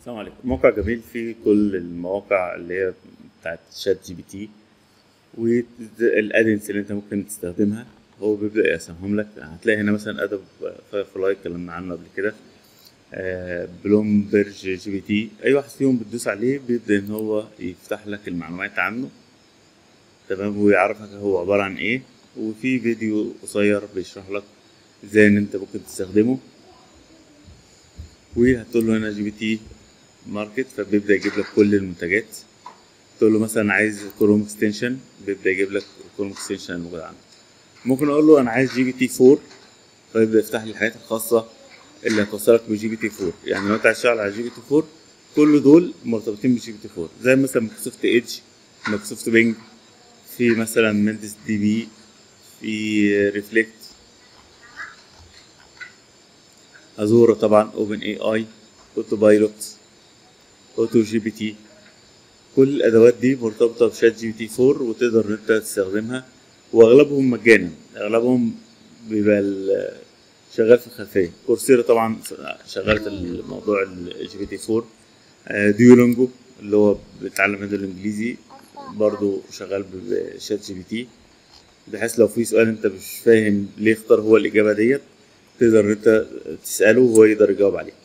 السلام عليكم موقع جميل فيه كل المواقع اللي هي بتاعت شات جي بي تي والادنس اللي انت ممكن تستخدمها هو بيبدأ يقسمهم لك هتلاقي هنا مثلا ادوب فاير فلاي اتكلمنا عنه قبل كده آه، بلومبرج جي بي تي اي واحد فيهم بتدوس عليه بيبدأ ان هو يفتح لك المعلومات عنه تمام ويعرفك هو عبارة عن ايه وفي فيديو قصير بيشرح لك ازاي ان انت ممكن تستخدمه وهتقول له هنا جي بي تي ماركت فبيبدا يجيب لك كل المنتجات تقول له مثلا عايز كروم اكستنشن بيبدا يجيب لك الكروم اكستنشن الموجود عندك ممكن اقول له انا عايز جي بي تي 4 فيبدا يفتح لي الحاجات الخاصه اللي هتوصلك بجي بي تي 4 يعني لو انت عايز تشتغل على جي بي تي 4 كل دول مرتبطين بجي بي تي 4 زي مثلا مايكروسوفت ايدج مايكروسوفت بينج في مثلا مندس دي بي في ريفلكت ازورا طبعا اوبن اي اي اوتو بايلوت اوتو جي بي تي كل الادوات دي مرتبطه بشات جي بي تي 4 وتقدر ان انت تستخدمها واغلبهم مجانا اغلبهم بيبقى ال- شغال في الخلفيه كورسيرا طبعا شغال في الموضوع الجي بي تي 4 آه، ديولونجو اللي هو بيتعلم منه الانجليزي برضو شغال بشات جي بي تي بحيث لو في سؤال انت مش فاهم ليه اختار هو الاجابه ديت تقدر ان انت تساله وهو يقدر يجاوب عليه